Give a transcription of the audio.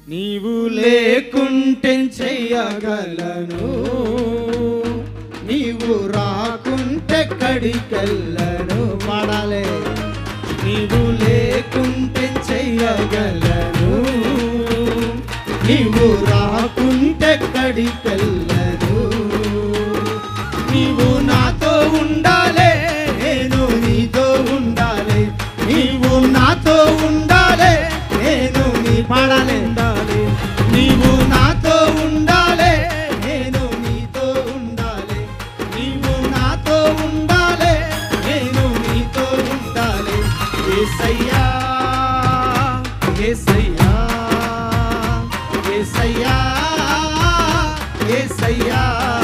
నీవు లేకుంటే చెయ్యగలను నీవు రాకుంటే కడికెళ్ళను పాడాలే నీవు లేకుంటే చెయ్యగలను నీవు రాకుంటే కడికెళ్ళను నీవు నాతో ఉండాలే నేను నీతో ఉండాలి నీవు నాతో ఉండాలే నేను నీ పాడాలి ఉండాలి నీవు నాతో ఉండాలే నేను నీతో ఉండాలి నీవు నాతో ఉండాలే నేను నీతో ఉండాలి ఏసయ్యా ఏసయ్యా ఏసయ్యా ఏసయ్యా